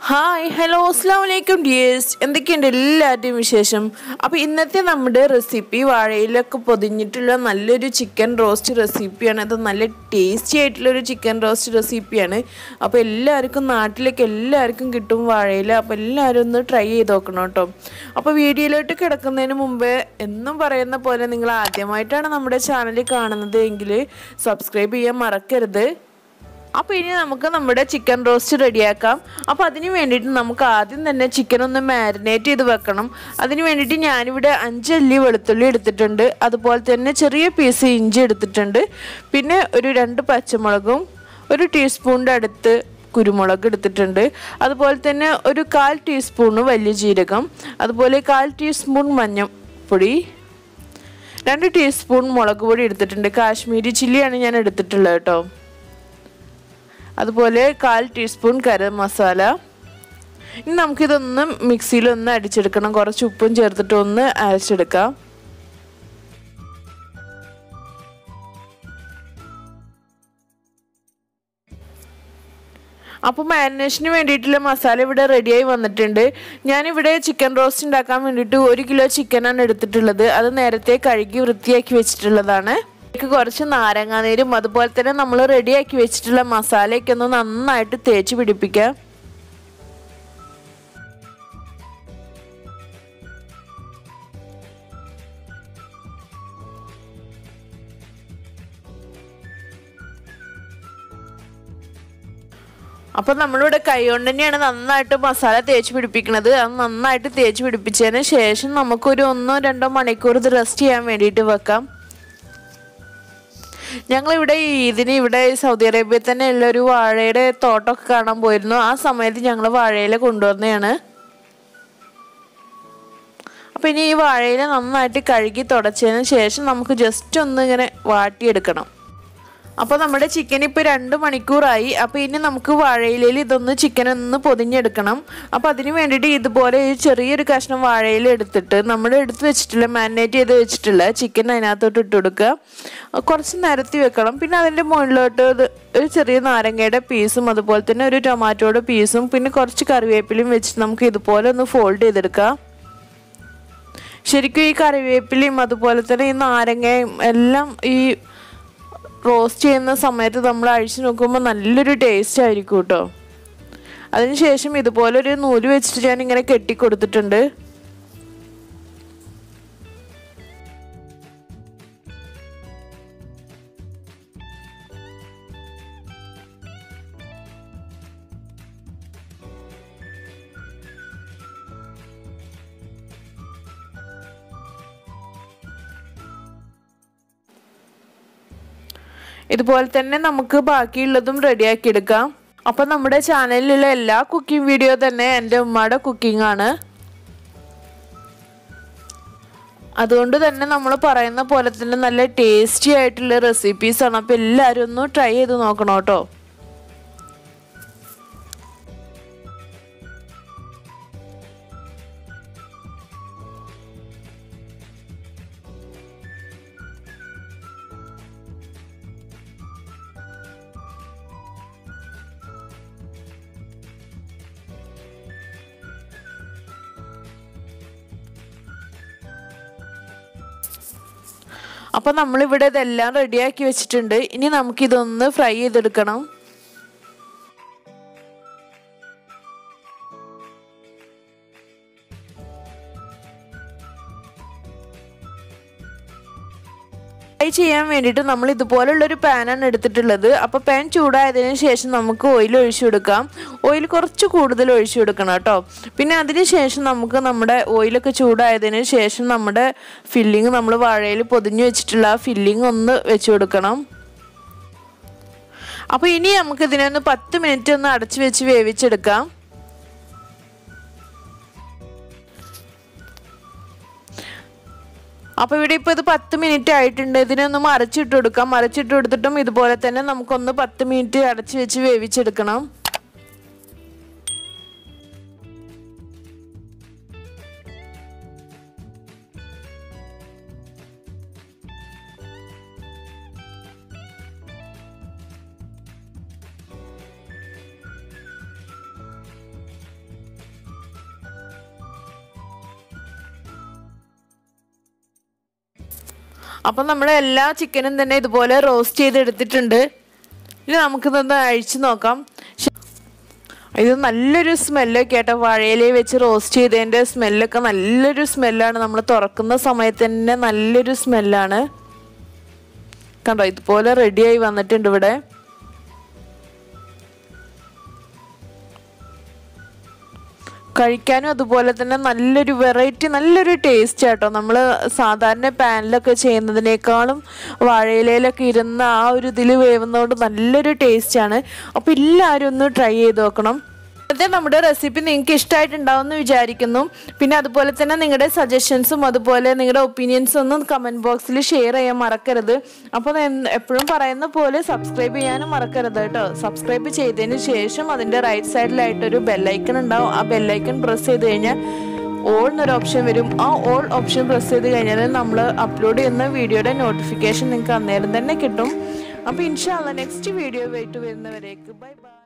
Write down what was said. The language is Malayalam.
ഹായ് ഹലോ അസ്സാം വലൈക്കും ഡിയേഴ്സ് എന്തൊക്കെയുണ്ട് എല്ലാവരുടെയും വിശേഷം അപ്പോൾ ഇന്നത്തെ നമ്മുടെ റെസിപ്പി വാഴയിലൊക്കെ പൊതിഞ്ഞിട്ടുള്ള നല്ലൊരു ചിക്കൻ റോസ്റ്റ് റെസിപ്പിയാണ് അത് നല്ല ടേസ്റ്റി ആയിട്ടുള്ളൊരു ചിക്കൻ റോസ്റ്റ് റെസിപ്പിയാണ് അപ്പോൾ എല്ലാവർക്കും നാട്ടിലേക്ക് എല്ലാവർക്കും കിട്ടും വാഴയില അപ്പോൾ എല്ലാവരും ഒന്ന് ട്രൈ ചെയ്ത് നോക്കണം കേട്ടോ അപ്പോൾ വീഡിയോയിലോട്ട് കിടക്കുന്നതിന് മുമ്പ് എന്നും പറയുന്ന പോലെ നിങ്ങൾ ആദ്യമായിട്ടാണ് നമ്മുടെ ചാനൽ കാണുന്നത് എങ്കിൽ സബ്സ്ക്രൈബ് ചെയ്യാൻ മറക്കരുത് അപ്പോൾ ഇനി നമുക്ക് നമ്മുടെ ചിക്കൻ റോസ്റ്റ് റെഡിയാക്കാം അപ്പോൾ അതിന് വേണ്ടിയിട്ട് നമുക്ക് ആദ്യം തന്നെ ചിക്കൻ ഒന്ന് മാരിനേറ്റ് ചെയ്ത് വെക്കണം അതിന് വേണ്ടിയിട്ട് ഞാനിവിടെ അഞ്ചല്ലി വെളുത്തുള്ളി എടുത്തിട്ടുണ്ട് അതുപോലെ തന്നെ ചെറിയ പീസ് ഇഞ്ചി എടുത്തിട്ടുണ്ട് പിന്നെ ഒരു രണ്ട് പച്ചമുളകും ഒരു ടീസ്പൂണിൻ്റെ അടുത്ത് കുരുമുളക് എടുത്തിട്ടുണ്ട് അതുപോലെ തന്നെ ഒരു കാൽ ടീസ്പൂണ് വലിയ ജീരകം അതുപോലെ കാൽ ടീസ്പൂൺ മഞ്ഞൾപ്പൊടി രണ്ട് ടീസ്പൂൺ മുളക് പൊടി എടുത്തിട്ടുണ്ട് കാശ്മീരി ചില്ലിയാണ് ഞാൻ എടുത്തിട്ടുള്ളത് കേട്ടോ അതുപോലെ കാൽ ടീസ്പൂൺ ഗരം മസാല ഇനി നമുക്കിതൊന്ന് മിക്സിയിലൊന്ന് അടിച്ചെടുക്കണം കുറച്ച് ഉപ്പും ചേർത്തിട്ട് ഒന്ന് അരച്ചെടുക്കാം അപ്പോൾ മാരിനേഷന് വേണ്ടിയിട്ടുള്ള മസാല ഇവിടെ റെഡിയായി വന്നിട്ടുണ്ട് ഞാനിവിടെ ചിക്കൻ റോസ്റ്റ് ഉണ്ടാക്കാൻ വേണ്ടിയിട്ട് ഒരു കിലോ ചിക്കനാണ് എടുത്തിട്ടുള്ളത് അത് നേരത്തെ കഴുകി വൃത്തിയാക്കി വെച്ചിട്ടുള്ളതാണ് ഇതിലേക്ക് കുറച്ച് നാരങ്ങാനീരും അതുപോലെ തന്നെ നമ്മൾ റെഡിയാക്കി വെച്ചിട്ടുള്ള മസാലയൊക്കെ ഒന്ന് നന്നായിട്ട് തേച്ച് പിടിപ്പിക്കാം അപ്പം നമ്മളിവിടെ കൈ കൊണ്ട് തന്നെയാണ് നന്നായിട്ട് മസാല തേച്ച് പിടിപ്പിക്കുന്നത് അത് നന്നായിട്ട് തേച്ച് പിടിപ്പിച്ചതിന് ശേഷം നമുക്കൊരു ഒന്നോ രണ്ടോ മണിക്കൂർ ഇത് റെസ്റ്റ് ചെയ്യാൻ വേണ്ടിയിട്ട് വെക്കാം ഞങ്ങളിവിടെ ഇതിന് ഇവിടെ സൗദി അറേബ്യയിൽ തന്നെ ഉള്ള ഒരു വാഴയുടെ തോട്ടമൊക്കെ കാണാൻ പോയിരുന്നു ആ സമയത്ത് ഞങ്ങൾ വാഴയില കൊണ്ടുവന്നതാണ് അപ്പം ഇനി ഈ വാഴയില നന്നായിട്ട് കഴുകി തുടച്ചതിന് ശേഷം നമുക്ക് ജസ്റ്റ് ഒന്ന് ഇങ്ങനെ വാട്ടിയെടുക്കണം അപ്പോൾ നമ്മുടെ ചിക്കൻ ഇപ്പോൾ രണ്ട് മണിക്കൂറായി അപ്പോൾ ഇനി നമുക്ക് വാഴയിലയിൽ ഇതൊന്ന് ചിക്കൻ ഒന്ന് പൊതിഞ്ഞെടുക്കണം അപ്പോൾ അതിന് വേണ്ടിയിട്ട് ഇതുപോലെ ഒരു ചെറിയൊരു കഷ്ണം വാഴയില എടുത്തിട്ട് നമ്മൾ എടുത്ത് വെച്ചിട്ടുള്ള മാരിനേറ്റ് ചെയ്ത് വെച്ചിട്ടുള്ള ചിക്കൻ അതിനകത്തോട്ട് ഇട്ട് കൊടുക്കുക കുറച്ച് നിരത്തി വെക്കണം പിന്നെ അതിൻ്റെ മുകളിലോട്ട് ഒരു ചെറിയ നാരങ്ങയുടെ പീസും അതുപോലെ തന്നെ ഒരു ടൊമാറ്റോയുടെ പീസും പിന്നെ കുറച്ച് കറിവേപ്പിലയും വെച്ചിട്ട് നമുക്ക് ഇതുപോലെ ഒന്ന് ഫോൾഡ് ചെയ്തെടുക്കാം ശരിക്കും ഈ കറിവേപ്പിലയും അതുപോലെ തന്നെ ഈ നാരങ്ങയും എല്ലാം ഈ റോസ്റ്റ് ചെയ്യുന്ന സമയത്ത് നമ്മൾ അഴിച്ചു നോക്കുമ്പോൾ നല്ലൊരു ടേസ്റ്റ് ആയിരിക്കും കേട്ടോ അതിനുശേഷം ഇതുപോലെ ഒരു നൂല് വെച്ചിട്ട് ഞാൻ ഇങ്ങനെ കെട്ടിക്കൊടുത്തിട്ടുണ്ട് ഇതുപോലെ തന്നെ നമുക്ക് ബാക്കിയുള്ളതും റെഡിയാക്കി എടുക്കാം അപ്പം നമ്മുടെ ചാനലിലുള്ള എല്ലാ കുക്കിംഗ് വീഡിയോ തന്നെ എൻ്റെ ഉമ്മയുടെ കുക്കിംഗ് ആണ് അതുകൊണ്ട് തന്നെ നമ്മൾ പറയുന്ന പോലെ തന്നെ നല്ല ടേസ്റ്റി ആയിട്ടുള്ള റെസിപ്പീസ് ആണ് അപ്പോൾ എല്ലാവരും ഒന്ന് ട്രൈ ചെയ്ത് നോക്കണം കേട്ടോ അപ്പോൾ നമ്മളിവിടെ ഇതെല്ലാം റെഡിയാക്കി വെച്ചിട്ടുണ്ട് ഇനി നമുക്കിതൊന്ന് ഫ്രൈ ചെയ്തെടുക്കണം ഫ്രൈ ചെയ്യാൻ വേണ്ടിയിട്ട് നമ്മൾ ഇതുപോലുള്ളൊരു പാനാണ് എടുത്തിട്ടുള്ളത് അപ്പോൾ പാൻ ചൂടായതിനു ശേഷം നമുക്ക് ഓയിൽ ഒഴിച്ചു കൊടുക്കാം ഓയിൽ കുറച്ച് കൂടുതൽ ഒഴിച്ചു കൊടുക്കണം കേട്ടോ പിന്നെ അതിന് ശേഷം നമുക്ക് നമ്മുടെ ഓയിലൊക്കെ ചൂടായതിനു ശേഷം നമ്മുടെ ഫില്ലിങ് നമ്മൾ വാഴയിൽ പൊതിഞ്ഞു വെച്ചിട്ടുള്ള ആ ഫില്ലിങ് ഒന്ന് വെച്ച് കൊടുക്കണം അപ്പോൾ ഇനി നമുക്ക് ഇതിനൊന്ന് പത്ത് മിനിറ്റ് ഒന്ന് അടച്ചു വെച്ച് വേവിച്ചെടുക്കാം അപ്പോൾ ഇവിടെ ഇപ്പോൾ ഇത് പത്ത് മിനിറ്റ് ആയിട്ടുണ്ട് ഇതിനൊന്ന് മറിച്ചിട്ട് കൊടുക്കാം മറിച്ചിട്ട് കൊടുത്തിട്ടും ഇതുപോലെ തന്നെ നമുക്കൊന്ന് പത്ത് മിനിറ്റ് അടച്ച് വെച്ച് വേവിച്ചെടുക്കണം അപ്പം നമ്മൾ എല്ലാ ചിക്കനും തന്നെ ഇതുപോലെ റോസ്റ്റ് ചെയ്തെടുത്തിട്ടുണ്ട് ഇനി നമുക്കിതൊന്ന് അഴിച്ചു നോക്കാം ശ- ഇത് നല്ലൊരു സ്മെല്ലൊക്കെ ആട്ടോ വാഴയില വെച്ച് റോസ്റ്റ് ചെയ്തതിൻ്റെ സ്മെല്ലൊക്കെ നല്ലൊരു സ്മെല്ലാണ് നമ്മൾ തുറക്കുന്ന സമയത്ത് തന്നെ നല്ലൊരു സ്മെല്ലാണ് കണ്ടോ ഇതുപോലെ റെഡിയായി വന്നിട്ടുണ്ട് ഇവിടെ കഴിക്കാനും അതുപോലെ തന്നെ നല്ലൊരു വെറൈറ്റി നല്ലൊരു ടേസ്റ്റ് ആട്ടോ നമ്മൾ സാധാരണ പാനിലൊക്കെ ചെയ്യുന്നതിനേക്കാളും വാഴയിലയിലൊക്കെ ഇരുന്ന് ആ ഒരു ഇതിൽ വേവുന്നതുകൊണ്ട് നല്ലൊരു ടേസ്റ്റാണ് അപ്പോൾ എല്ലാവരും ഒന്ന് ട്രൈ ചെയ്ത് നോക്കണം ഇന്നത്തെ നമ്മുടെ റെസിപ്പി നിങ്ങൾക്ക് ഇഷ്ടമായിട്ടുണ്ടാവും എന്ന് വിചാരിക്കുന്നു പിന്നെ അതുപോലെ തന്നെ നിങ്ങളുടെ സജഷൻസും അതുപോലെ നിങ്ങളുടെ ഒപ്പീനിയൻസും ഒന്നും കമൻറ്റ് ബോക്സിൽ ഷെയർ ചെയ്യാൻ മറക്കരുത് അപ്പോൾ എപ്പോഴും പറയുന്ന പോലെ സബ്സ്ക്രൈബ് ചെയ്യാനും മറക്കരുത് കേട്ടോ സബ്സ്ക്രൈബ് ചെയ്തതിന് ശേഷം അതിൻ്റെ റൈറ്റ് സൈഡിലായിട്ടൊരു ബെല്ലൈക്കൺ ഉണ്ടാവും ആ ബെല്ലൈക്കൺ പ്രസ് ചെയ്ത് കഴിഞ്ഞാൽ ഓൾ എന്നൊരു ഓപ്ഷൻ വരും ആ ഓൾ ഓപ്ഷൻ പ്രസ് ചെയ്ത് കഴിഞ്ഞാൽ നമ്മൾ അപ്ലോഡ് ചെയ്യുന്ന വീഡിയോയുടെ നോട്ടിഫിക്കേഷൻ നിങ്ങൾക്ക് അന്നേരം തന്നെ കിട്ടും അപ്പോൾ ഇൻഷാല്ല നെക്സ്റ്റ് വീഡിയോ ആയിട്ട് വരുന്നവരേക്ക് ബൈ ബൈ